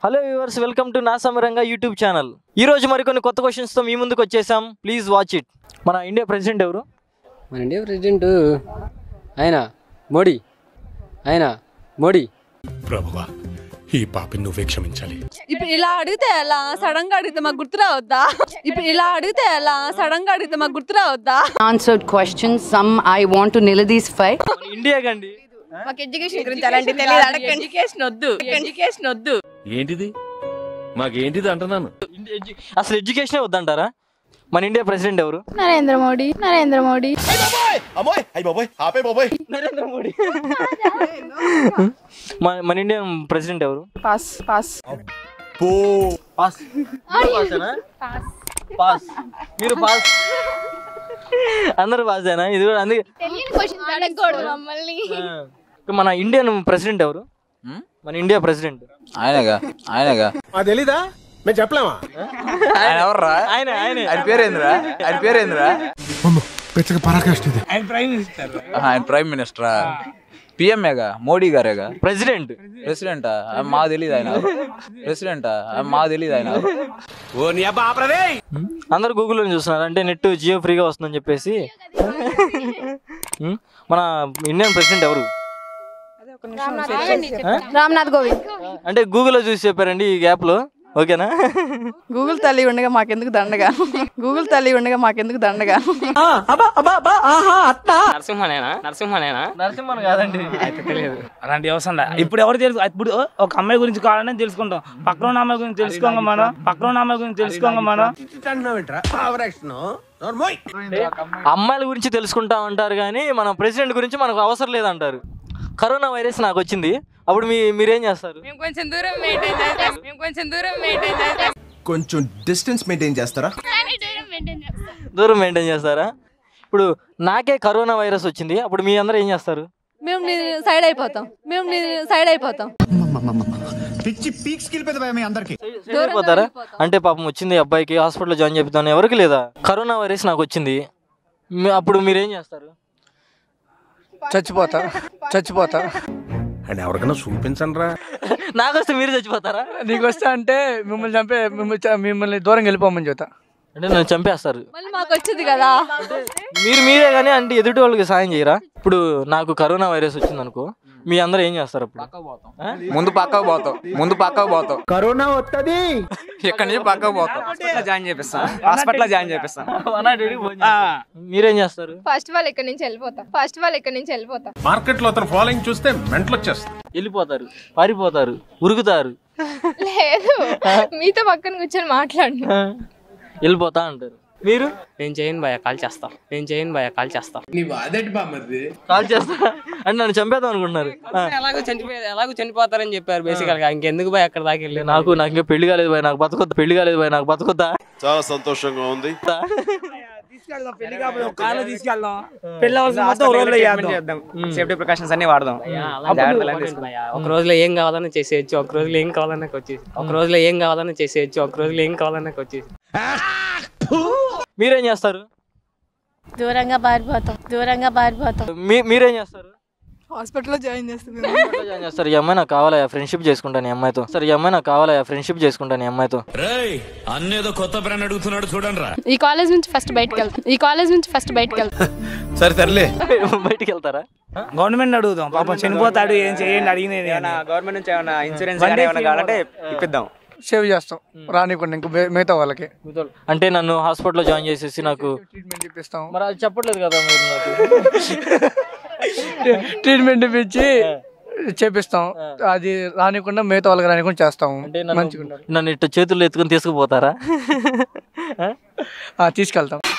Hello viewers welcome to నా సమరంగా YouTube channel ఈ రోజు మరికొన్ని కొత్త క్వశ్చన్స్తో మీ ముందుకు వచ్చేసాం ప్లీజ్ వాచ్ ఇట్ మన ఇండియా ప్రెసిడెంట్ ఎవరు మన ఇండియా ప్రెసిడెంట్ ఆయన మోడీ ఆయన మోడీ ప్రభువా ఈ పాపిని నువ్వే క్షమించాలి ఇప్పుడు ఇలా అడిగితే ఎలా సడన్ గా అడిగితే మాకు గుర్తు రావద్దా ఇప్పుడు ఇలా అడిగితే ఎలా సడన్ గా అడిగితే మాకు గుర్తు రావద్దా answered questions. Some I want to nilidify. మన ఇండియా కండి మాకు ఎడ్యుకేషన్ గురించి అలాంటి తెలియదు అడగండి ఎడ్యుకేషన్ వద్దు ఎడ్యుకేషన్ వద్దు ఏంటిది మాకేంటిది అంటున్నాను ఇండి- ఎడ్యు- అసలు ఎడ్యుకేషనే వద్దంటారా మన ఇండియా ప్రెసిడెంట్ ఎవరు నరేంద్ర మోడీ నరేంద్ర మోడీ నరేంద్ర మోడీ మన మన ఇండియా ప్రెసిడెంట్ ఎవరు పాస్ పాస్ పాస్ పాసేనా పాస్ మీరు పాస్ అందరూ పాసేనా ఇది కూడా అందుకే అడగకూడదు మమ్మల్ని ఆ. మన ఇండియన్ ప్రెసిడెంట్ ఎవరు మన ఇండియా ప్రెసిడెంట్ ఆయనగా ఆయనగా మా తెలీదా మేము చెప్పలేమా ఆయన ఎవర్రా ఆయన ఆయన ఆయన పేరేంద్రా ఆయన పేరేంద్రా పెచ్చక పరాకాష్ట ఇది ఆహా, ఆయన ప్రైమ్ మినిస్టరా పిఎంఏగా మోడీ గారేగా ప్రెసిడెంట్ ప్రెసిడెంటా ఆ, మా తెలీదు ఆయన ప్రెసిడెంటా ఆ, మా తెలీదు ఆయన అందరు గూగుల్లో చూస్తున్నారు అంటే నెట్ జియో ఫ్రీగా వస్తుందని చెప్పేసి ఉమ్, మన ఇండియన్ ప్రెసిడెంట్ ఎవరు రామ్నాథ్ కోవింద్ అంటే గూగుల్లో చూసి చెప్పారండి ఈ గ్యాప్లో ఓకేనా గూగుల్ తల్లి ఉండగా మాకెందుకు దండగా గూగుల్ తల్లి ఉండగా మాకెందుకు దండగా నరసింహనేనా నరసింహనేనా నరసింహన్ కాదండి అలాంటి అవసరం లే. ఇప్పుడు ఎవరు తెలుసు ఇప్పుడు ఒక అమ్మాయి గురించి కావాలని తెలుసుకుంటాం పక్కన ఉన్న అమ్మాయి గురించి తెలుసుకోంగ మనం పక్కన ఉన్న అమ్మాయి గురించి తెలుసుకోంగ మనం అమ్మాయిల గురించి తెలుసుకుంటా ఉంటారు కానీ మన ప్రెసిడెంట్ గురించి మనకు అవసరం లేదంటారు కరోనా వైరస్ నాకు వచ్చింది అప్పుడు మీ మీరేం చేస్తారు మేము కొంచెం దూరం మెయింటైన్ చేస్తాం మేము కొంచెం దూరం మెయింటైన్ చేస్తాం కొంచెం డిస్టెన్స్ మెయింటైన్ చేస్తారా దూరం మెయింటైన్ చేస్తారా ఇప్పుడు నాకే కరోనా వైరస్ వచ్చింది అప్పుడు మీ అందరూ ఏం చేస్తారు మేము నీ సైడ్ అయిపోతాం మేము నీ సైడ్ అయిపోతాం పిచ్చి పీక్స్ వెళ్ళిపోతుంది మీ అందరికి సైడ్ అయిపోతారా అంటే పాపం వచ్చింది ఈ అబ్బాయికి హాస్పిటల్లో జాయిన్ చెప్తాను ఎవరికి లేదా కరోనా వైరస్ నాకు వచ్చింది మీ- అప్పుడు మీరేం చేస్తారు చచ్చిపోతా చచ్చిపోతా అని ఎవరికైనా చూపించండి రా నాకు వస్తే మీరు చచ్చిపోతారా నీకు వస్తా అంటే మిమ్మల్ని చంపే మిమ్మల్ని చ- మిమ్మల్ని దూరం వెళ్ళిపోమని చెబుతా అంటే నన్ను చంపేస్తారు మళ్ళీ మాకు వచ్చింది కదా మీరు మీరే కానీ అంటే ఎదుటి వాళ్ళకి సాయం చేయరా ఇప్పుడు నాకు కరోనా వైరస్ వచ్చింది అనుకో మీ అందరూ ఏం చేస్తారు అప్పుడు ఆ? ముందు పక్కకు పోతాం ముందు పక్కకు పోతాం కరోనా వస్తుంది ఇక్కడి నుంచి పక్కకు పోతాం జాయిన్ చేపిస్తాను హాస్పిటల్ జాయిన్ చేపిస్తాను మీరేం చేస్తారు ఫస్ట్ వాళ్ళు ఇక్కడ నుంచి వెళ్ళిపోతాం ఫస్ట్ వాళ్ళు ఇక్కడ నుంచి వెళ్ళిపోతాం మార్కెట్ లో అతను ఫాలోయింగ్ చూస్తే మెంటల్ వచ్చేస్తుంది వెళ్ళిపోతారు పారిపోతారు ఉరుకుతారు లేదు మీతో పక్కన కూర్చొని మాట్లాడు ఆ, వెళ్ళిపోతా అంటారు మీరు నేను చేయను భయ కాల్ చేస్తా నేను చేయను భయ కాల్ చేస్తా కాల్ చేస్తా అంటే నన్ను చంపేద్దాం అనుకుంటున్నారు ఆ, ఎలాగో చనిపోయి ఎలాగో చనిపోతారని చెప్పారు బేసికల్ గా ఇంకెందుకు భయ అక్కడ దాకా వెళ్ళి నాకు నాకు ఇంకా పెళ్లి కాలేదు భయ నాకు బతకొద్దా పెళ్లి కాలేదు భయ నాకు బతకొద్దా చాలా సంతోషంగా ఉంది పెళ్లి కాకపోతే కార్లో తీసుకెళ్దాం పెళ్లి అవసరం మొత్తం రోజులో చేద్దాం సేఫ్టీ ప్రికాషన్స్ అన్ని వాడదాం ఒక రోజులో ఏం కావాలన్నా చేసేయచ్చు ఒక రోజులో ఏం కావాలన్నా వచ్చేసి ఒక రోజులో ఏం కావాలన్నా చేసేయచ్చు ఒక రోజులో ఏం కావాలన్నా వచ్చేసి మీరేం చేస్తారు దూరంగా పారిపోతాం దూరంగా పారిపోతాం మీ మీరేం చేస్తారు హాస్పిటల్లో జాయిన్ చేస్తుంది ఎట్లా జాయిన్ చేస్తారు ఈ అమ్మాయి నాకు కావాలా ఫ్రెండ్షిప్ చేసుకుంటాను ఈ అమ్మాయితో సరే ఈ అమ్మాయి నాకు కావాలా ఫ్రెండ్షిప్ చేసుకుంటాను ఈ అమ్మాయితో అన్నేదో కొత్త బ్రాండ్ అడుగుతున్నాడు చూడండి రా ఈ కాలేజ్ నుంచి ఫస్ట్ బయటకు వెళ్తాం ఈ కాలేజ్ నుంచి ఫస్ట్ బయటకు వెళ్తాం సరే తరలే బయటికి వెళ్తారా గవర్నమెంట్ అడుగుదాం పాపం చనిపోతాడు ఏం చేయండి అడిగినది గవర్నమెంట్ నుంచి ఏమైనా ఇన్సూరెన్స్ One day ఏమైనా free కావాలంటే ఇప్పిద్దాం సేవ్ చేస్తాం రానివ్వండి ఇంకో మి- మిగతా వాళ్ళకి అంటే నన్ను హాస్పిటల్లో జాయిన్ చేసేసి నాకు ట్రీట్మెంట్ ఇప్పిస్తాం మరి అది చెప్పట్లేదు కదా మీరు నాకు ట్రీట్మెంట్ ఇప్పించి చేపిస్తాం అది రానికుండా మిగతా వాళ్ళకి రానికుండా చేస్తాం అంటే నన్ను మంచిగా నన్ను ఇట్ట చేతుల్లో ఎత్తుకొని తీసుకుపోతారా ఆ, తీసుకెళ్తాం